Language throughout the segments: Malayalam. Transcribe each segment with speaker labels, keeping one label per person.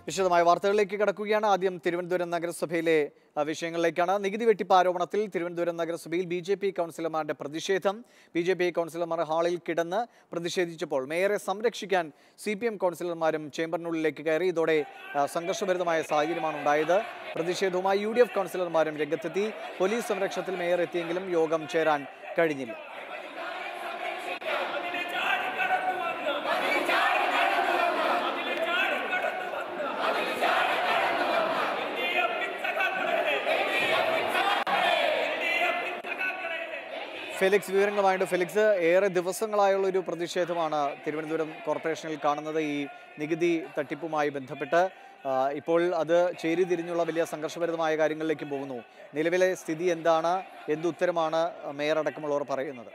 Speaker 1: വിശദമായ വാർത്തകളിലേക്ക് കടക്കുകയാണ് ആദ്യം തിരുവനന്തപുരം നഗരസഭയിലെ ആ, വിഷയങ്ങളിലേക്കാണ് നികുതി വെട്ടിപ്പ് ആരോപണത്തിൽ തിരുവനന്തപുരം നഗരസഭയിൽ ബി ജെ പി കൗൺസിലർമാരുടെ പ്രതിഷേധം ബി ജെ പി കൗൺസിലർമാർ ഹാളിൽ കിടന്ന് പ്രതിഷേധിച്ചപ്പോൾ മേയറെ സംരക്ഷിക്കാൻ സി പി എം കൗൺസിലർമാരും ചേംബറിനുള്ളിലേക്ക് കയറി ഇതോടെ ആ, സംഘർഷഭരിതമായ സാഹചര്യമാണ് ഉണ്ടായത് പ്രതിഷേധവുമായി യു ഡി എഫ് കൗൺസിലർമാരും രംഗത്തെത്തി പോലീസ് സംരക്ഷണത്തിൽ മേയർ എത്തിയെങ്കിലും യോഗം ചേരാൻ കഴിഞ്ഞില്ല ഫെലിക്സ് വിവരങ്ങളുമായിട്ട് ഫെലിക്സ് ഏറെ ദിവസങ്ങളായുള്ള ഒരു പ്രതിഷേധമാണ് തിരുവനന്തപുരം കോർപ്പറേഷനിൽ കാണുന്നത് ഈ നികുതി തട്ടിപ്പുമായി ബന്ധപ്പെട്ട് ആ, ഇപ്പോൾ അത് ചേരിതിരിഞ്ഞുള്ള വലിയ സംഘർഷഭരിതമായ കാര്യങ്ങളിലേക്ക് പോകുന്നു നിലവിലെ സ്ഥിതി എന്താണ് എന്ത് ഉത്തരമാണ് മേയർ അടക്കമുള്ളവർ പറയുന്നത്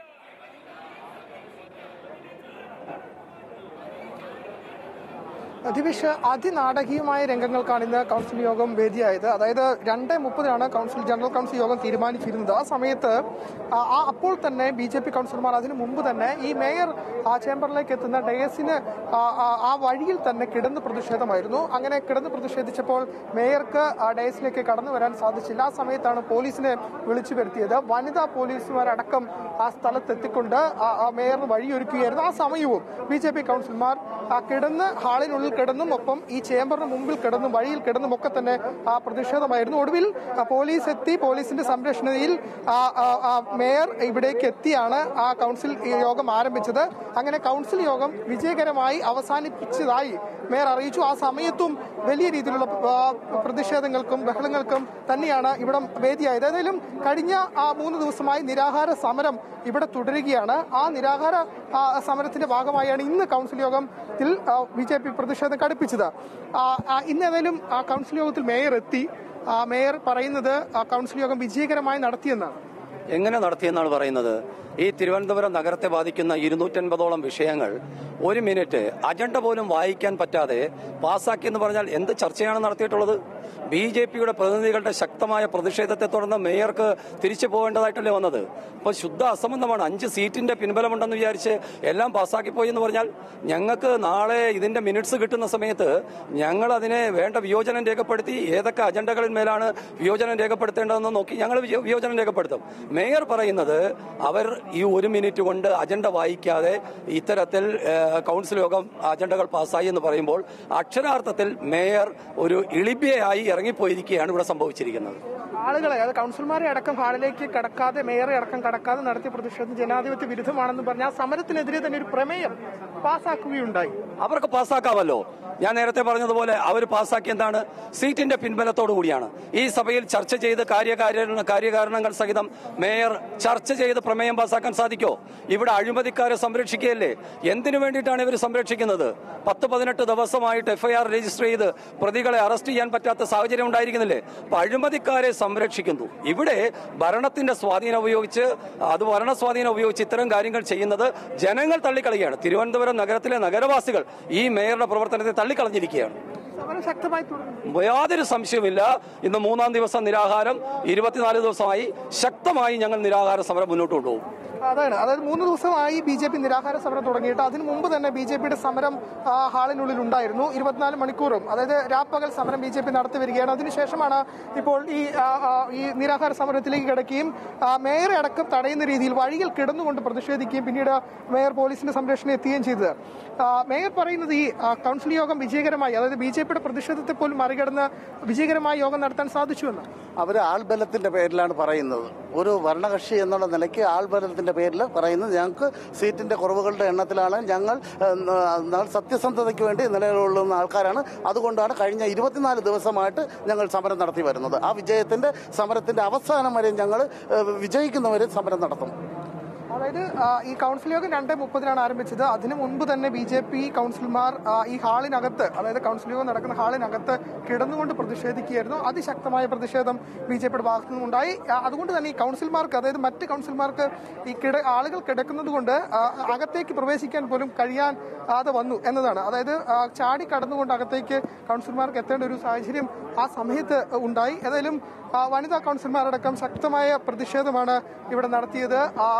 Speaker 2: ദിവിഷ് അതിനാടകീയമായ രംഗങ്ങൾക്കാണ് ഇന്ന് കൗൺസിൽ യോഗം വേദിയായത് അതായത് രണ്ട് മുപ്പതിനാണ് കൗൺസിൽ ജനറൽ കൗൺസിൽ യോഗം തീരുമാനിച്ചിരുന്നത് ആ സമയത്ത് ആ ആ അപ്പോൾ തന്നെ ബി ജെ പി കൗൺസിലർമാർ അതിനു മുമ്പ് തന്നെ ഈ മേയർ ആ ചേംബറിലേക്ക് എത്തുന്ന ഡയസിന് ആ, ആ, ആ വഴിയിൽ തന്നെ കിടന്ന് പ്രതിഷേധമായിരുന്നു അങ്ങനെ കിടന്ന് പ്രതിഷേധിച്ചപ്പോൾ മേയർക്ക് ആ ഡയസിലേക്ക് കടന്നു വരാൻ സാധിച്ചില്ല ആ സമയത്താണ് പോലീസിനെ വിളിച്ചു വരുത്തിയത് വനിതാ പോലീസുമാരടക്കം ആ സ്ഥലത്തെത്തിക്കൊണ്ട് ആ- ആ മേയറിന് വഴിയൊരുക്കുകയായിരുന്നു ആ സമയവും ബി ജെ പി കൗൺസിലർമാർ ആ കിടന്ന് ഹാളിനുള്ളിൽ കിടന്നും ഒപ്പം ഈ ചേംബറിന് മുമ്പിൽ കിടന്നും വഴിയിൽ കിടന്നും ഒക്കെ തന്നെ ആ പ്രതിഷേധമായിരുന്നു ഒടുവിൽ ആ, പോലീസ് എത്തി പോലീസിന്റെ സംരക്ഷണയിൽ ആ, ആ, ആ, മേയർ ഇവിടേക്ക് എത്തിയാണ് ആ കൗൺസിൽ ഈ യോഗം ആരംഭിച്ചത് അങ്ങനെ കൗൺസിൽ യോഗം വിജയകരമായി അവസാനിപ്പിച്ചതായി മേയർ അറിയിച്ചു ആ സമയത്തും വലിയ രീതിയിലുള്ള ആ, പ്രതിഷേധങ്ങൾക്കും ബഹളങ്ങൾക്കും തന്നെയാണ് ഇവിടം വേദിയായത് ഏതായാലും കഴിഞ്ഞ ആ മൂന്ന് ദിവസമായി നിരാഹാര സമരം ഇവിടെ തുടരുകയാണ് ആ നിരാഹാര ആ, സമരത്തിന്റെ ഭാഗമായാണ് ഇന്ന് കൗൺസിൽ യോഗത്തിൽ ബി ജെ പി പ്രതിഷേധം കടുപ്പിച്ചത് ആ, ആ, ഇന്ന് ഏതായാലും ആ കൗൺസിൽ യോഗത്തിൽ മേയർ എത്തി ആ, മേയർ പറയുന്നത് ആ കൗൺസിൽ യോഗം വിജയകരമായി നടത്തിയെന്നാണ്
Speaker 3: എങ്ങനെ നടത്തിയെന്നാണ് പറയുന്നത് ഈ തിരുവനന്തപുരം നഗരത്തെ ബാധിക്കുന്ന ഇരുന്നൂറ്റൻപതോളം വിഷയങ്ങൾ ഒരു മിനിറ്റ് അജണ്ട പോലും വായിക്കാൻ പറ്റാതെ പാസാക്കിയെന്ന് പറഞ്ഞാൽ എന്ത് ചർച്ചയാണ് നടത്തിയിട്ടുള്ളത് ബി ജെ പിയുടെ പ്രതിനിധികളുടെ ശക്തമായ പ്രതിഷേധത്തെ തുടർന്ന് മേയർക്ക് തിരിച്ചു പോകേണ്ടതായിട്ടല്ലേ വന്നത് അപ്പോൾ ശുദ്ധ അസംബന്ധമാണ് അഞ്ച് സീറ്റിന്റെ പിൻബലമുണ്ടെന്ന് വിചാരിച്ച് എല്ലാം പാസ്സാക്കി പോയി എന്ന് പറഞ്ഞാൽ ഞങ്ങൾക്ക് നാളെ ഇതിന്റെ മിനിറ്റ്സ് കിട്ടുന്ന സമയത്ത് ഞങ്ങൾ അതിനെ വേണ്ട വിയോജനം രേഖപ്പെടുത്തി ഏതൊക്കെ അജണ്ടകളിൽ മേലാണ് വിയോജനം രേഖപ്പെടുത്തേണ്ടതെന്ന് നോക്കി ഞങ്ങൾ വിയോ- വിയോജനം രേഖപ്പെടുത്തും മേയർ പറയുന്നത് അവർ ഈ ഒരു മിനിറ്റ് കൊണ്ട് അജണ്ട വായിക്കാതെ ഇത്തരത്തിൽ ഏഹ്, കൗൺസിൽ യോഗം അജണ്ടകൾ പാസ്സായി എന്ന് പറയുമ്പോൾ അക്ഷരാർത്ഥത്തിൽ മേയർ ഒരു ഇളിഭ്യയായി ഇറങ്ങിപ്പോയിരിക്കുകയാണ് ഇവിടെ സംഭവിച്ചിരിക്കുന്നത്
Speaker 2: ആളുകളെ അത് കൗൺസിലർമാരെ അടക്കം ഹാളിലേക്ക് കടക്കാതെ മേയറെ അടക്കം കടക്കാതെ നടത്തിയ പ്രതിഷേധം ജനാധിപത്യ വിരുദ്ധമാണെന്ന് പറഞ്ഞ ആ സമരത്തിനെതിരെ തന്നെ ഒരു പ്രമേയം പാസ്സാക്കുകയുണ്ടായി
Speaker 3: അവർക്ക് പാസ്സാക്കാമല്ലോ ഞാൻ നേരത്തെ പറഞ്ഞതുപോലെ അവർ പാസ്സാക്കിയ എന്താണ് സീറ്റിന്റെ പിൻബലത്തോടു കൂടിയാണ് ഈ സഭയിൽ ചർച്ച ചെയ്ത് കാര്യകാരണ കാര്യകാരണങ്ങൾ സഹിതം മേയർ ചർച്ച ചെയ്ത് പ്രമേയം പാസ്സാക്കാൻ സാധിക്കോ ഇവിടെ അഴിമതിക്കാരെ സംരക്ഷിക്കുകയല്ലേ എന്തിനു വേണ്ടിയിട്ടാണ് ഇവർ സംരക്ഷിക്കുന്നത് പത്ത് പതിനെട്ട് ദിവസമായിട്ട് എഫ്ഐആർ രജിസ്റ്റർ ചെയ്ത് പ്രതികളെ അറസ്റ്റ് ചെയ്യാൻ പറ്റാത്ത സാഹചര്യം ഉണ്ടായിരിക്കുന്നില്ലേ അപ്പൊ അഴിമതിക്കാരെ സംരക്ഷിക്കുന്നു ഇവിടെ ഭരണത്തിന്റെ സ്വാധീനം ഉപയോഗിച്ച് അത് ഭരണ സ്വാധീനം ഉപയോഗിച്ച് ഇത്തരം കാര്യങ്ങൾ ചെയ്യുന്നത് ജനങ്ങൾ തള്ളിക്കളയുകയാണ് തിരുവനന്തപുരം നഗരത്തിലെ നഗരവാസികൾ ഈ മേയറുടെ പ്രവർത്തനത്തെ തള്ളിക്കളഞ്ഞിരിക്കുകയാണ്
Speaker 2: സമരം ശക്തമായി തുടർന്നു
Speaker 3: യാതൊരു സംശയവുമില്ല ഇന്ന് മൂന്നാം ദിവസം നിരാഹാരം ഇരുപത്തിനാല് ദിവസമായി ശക്തമായി ഞങ്ങൾ നിരാഹാര സമരം മുന്നോട്ട് കൊണ്ടുപോകും
Speaker 2: അതാണ് അതായത് മൂന്ന് ദിവസമായി ബി ജെ പി നിരാഹാര സമരം തുടങ്ങിയിട്ട് അതിനു മുമ്പ് തന്നെ ബി ജെ പിയുടെ സമരം ആ, ഹാളിനുള്ളിൽ ഉണ്ടായിരുന്നു ഇരുപത്തിനാല് മണിക്കൂറും അതായത് രാപ്പകൽ സമരം ബി ജെ പി നടത്തി വരികയാണ് അതിനുശേഷമാണ് ഇപ്പോൾ ഈ ആ, ആ, ഈ നിരാഹാര സമരത്തിലേക്ക് കിടക്കുകയും ആ, മേയറെ അടക്കം തടയുന്ന രീതിയിൽ വഴിയിൽ കിടന്നുകൊണ്ട് പ്രതിഷേധിക്കുകയും പിന്നീട് മേയർ പോലീസിന്റെ സംരക്ഷണം എത്തുകയും ചെയ്തത് ആ, മേയർ പറയുന്നത് ഈ ആ, കൗൺസിൽ യോഗം വിജയകരമായി അതായത് ബി ജെ പിയുടെ പ്രതിഷേധത്തെ പോലും മറികടന്ന് വിജയകരമായ യോഗം നടത്താൻ സാധിച്ചുവെന്ന്
Speaker 4: അവർ ആൾബലത്തിന്റെ പേരിലാണ് പറയുന്നത് ഒരു ഭരണകക്ഷി എന്നുള്ള നിലയ്ക്ക് ആൾബലത്തിന്റെ പേരിൽ പറയുന്നത് ഞങ്ങൾക്ക് സീറ്റിന്റെ കുറവുകളുടെ എണ്ണത്തിലാണ് ഞങ്ങൾ ഏഹ്, ന- സത്യസന്ധതയ്ക്ക് വേണ്ടി നിലകൊള്ളുന്ന ആൾക്കാരാണ് അതുകൊണ്ടാണ് കഴിഞ്ഞ ഇരുപത്തിനാല് ദിവസമായിട്ട് ഞങ്ങൾ സമരം നടത്തി വരുന്നത് ആ വിജയത്തിന്റെ സമരത്തിന്റെ അവസാനം വരെ ഞങ്ങൾ ഏഹ്, വിജയിക്കുന്നവരെ സമരം നടത്തും
Speaker 2: അതായത് ആ, ഈ കൗൺസിൽ യോഗം രണ്ട് മുപ്പതിനാണ് ആരംഭിച്ചത് അതിനു മുൻപ് തന്നെ ബി ജെ പി കൗൺസിലർമാർ ആ, ഈ ഹാളിനകത്ത് അതായത് കൗൺസിൽ യോഗം നടക്കുന്ന ഹാളിനകത്ത് കിടന്നുകൊണ്ട് പ്രതിഷേധിക്കുകയായിരുന്നു അതിശക്തമായ പ്രതിഷേധം ബി ജെ പിയുടെ ഭാഗത്തു നിന്നുണ്ടായി ആ, അതുകൊണ്ട് തന്നെ ഈ കൗൺസിലർമാർക്ക് അതായത് മറ്റ് കൗൺസിലർമാർക്ക് ഈ കിട ആളുകൾ കിടക്കുന്നത് കൊണ്ട് ആ, അകത്തേക്ക് പ്രവേശിക്കാൻ പോലും കഴിയാൻ ആതെ വന്നു എന്നതാണ് അതായത് ആ, ചാടി കടന്നുകൊണ്ട് അകത്തേക്ക് കൗൺസിലർമാർക്ക് എത്തേണ്ട ഒരു സാഹചര്യം ആ സമയത്ത് ഉണ്ടായി ഏതായാലും ആ, വനിതാ കൗൺസിലർമാരടക്കം ശക്തമായ പ്രതിഷേധമാണ് ഇവിടെ നടത്തിയത് ആ, ഇനിയും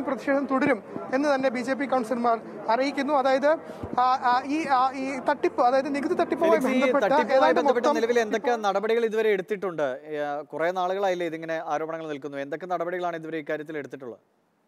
Speaker 2: ഇനിയും പ്രതിഷേധം തുടരും എന്ന് തന്നെ ബി ജെ പി കൗൺസിലർമാർ അറിയിക്കുന്നു അതായത് ആ, ആ, ഈ ആ, ഈ തട്ടിപ്പ് അതായത് നികുതി തട്ടിപ്പുമായി
Speaker 1: ഫെലിക്സ്, ഈ
Speaker 2: ബന്ധപ്പെട്ട്
Speaker 1: തട്ടിപ്പുമായി
Speaker 2: ഏതാണ്ട്
Speaker 1: ബന്ധപ്പെട്ട്
Speaker 2: മൊത്തം
Speaker 1: നിലവിൽ എന്തൊക്കെ നടപടികൾ ഇതുവരെ എടുത്തിട്ടുണ്ട് കുറെ നാളുകളായില്ലേ ഇതിങ്ങനെ ആരോപണങ്ങൾ നിൽക്കുന്നു എന്തൊക്കെ നടപടികളാണ് ഇതുവരെ ഇക്കാര്യത്തിൽ എടുത്തിട്ടുള്ളത്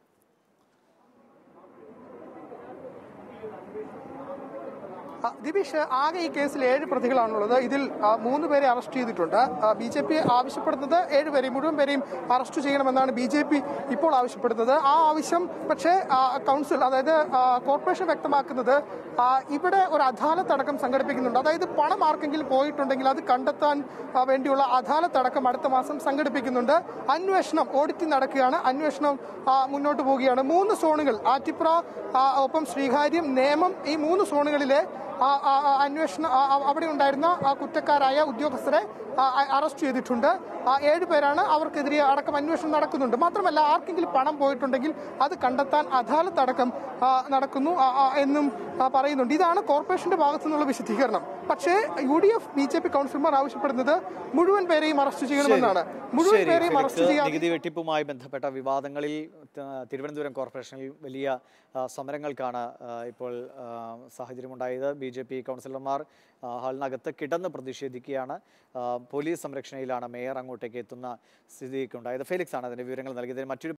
Speaker 2: ആ, ദിബീഷ് ആകെ ഈ കേസിൽ ഏഴ് പ്രതികളാണുള്ളത് ഇതിൽ ആ, മൂന്ന് പേരെ അറസ്റ്റ് ചെയ്തിട്ടുണ്ട് ബി ജെ പി ആവശ്യപ്പെടുന്നത് ഏഴ് പേരെയും മുഴുവൻ പേരെയും അറസ്റ്റ് ചെയ്യണമെന്നാണ് ബി ജെ പി ഇപ്പോൾ ആവശ്യപ്പെടുന്നത് ആ ആവശ്യം പക്ഷേ ആ, കൗൺസിൽ അതായത് ആ, കോർപ്പറേഷൻ വ്യക്തമാക്കുന്നത് ആ, ഇവിടെ ഒരു അദാലത്ത് അടക്കം സംഘടിപ്പിക്കുന്നുണ്ട് അതായത് പണം ആർക്കെങ്കിലും പോയിട്ടുണ്ടെങ്കിൽ അത് കണ്ടെത്താൻ ആ, വേണ്ടിയുള്ള അദാലത്ത് അടക്കം അടുത്ത മാസം സംഘടിപ്പിക്കുന്നുണ്ട് അന്വേഷണം ഓഡിറ്റിംഗ് നടക്കുകയാണ് അന്വേഷണം ആ, മുന്നോട്ട് പോവുകയാണ് മൂന്ന് സോണുകൾ ആറ്റിപ്ര ആ, ഒപ്പം ശ്രീകാര്യം നേമം ഈ മൂന്ന് സോണുകളിലെ ആ, ആ, ആ, അന്വേഷണം ആ, ആ, അവിടെ ഉണ്ടായിരുന്ന ആ കുറ്റക്കാരായ ഉദ്യോഗസ്ഥരെ ആ, ആ, അറസ്റ്റ് ചെയ്തിട്ടുണ്ട് ആ, ഏഴ് പേരാണ് അവർക്കെതിരെ അടക്കം അന്വേഷണം നടക്കുന്നുണ്ട് മാത്രമല്ല ആർക്കെങ്കിലും പണം പോയിട്ടുണ്ടെങ്കിൽ അത് കണ്ടെത്താൻ അദാലത്ത് അടക്കം ആ, നടക്കുന്നു ആ, ആ, എന്നും ആ, പറയുന്നുണ്ട് ഇതാണ് കോർപ്പറേഷന്റെ ഭാഗത്തു നിന്നുള്ള വിശദീകരണം പക്ഷേ U D F B J P കൗൺസിലർമാർ ആവശ്യപ്പെടുന്നത് മുഴുവൻ പേരെയും അറസ്റ്റ് ചെയ്യണമെന്നാണ് മുഴുവൻ
Speaker 1: ശരി,
Speaker 2: പേരെയും അറസ്റ്റ്
Speaker 1: ഫെലിക്സ്,
Speaker 2: ചെയ്യാൻ
Speaker 1: നികുതി വെട്ടിപ്പുമായി ബന്ധപ്പെട്ട വിവാദങ്ങളിൽ ത- തിരുവനന്തപുരം കോർപ്പറേഷനിൽ വലിയ ആ, സമരങ്ങൾക്കാണ് ആ, ഇപ്പോൾ ആ, സാഹചര്യമുണ്ടായത് ബി ജെ പി കൗൺസിലർമാർ ആ, ഹാളിനകത്ത് കിടന്ന് പ്രതിഷേധിക്കുകയാണ് ആ, പോലീസ് സംരക്ഷണയിലാണ് മേയർ അങ്ങോട്ടേക്ക് എത്തുന്ന സ്ഥിതിയൊക്കെ ഉണ്ടായത് ഫെലിക്സ് ആണ് അതിന്റെ വിവരങ്ങൾ നൽകിയത് മറ്റൊരു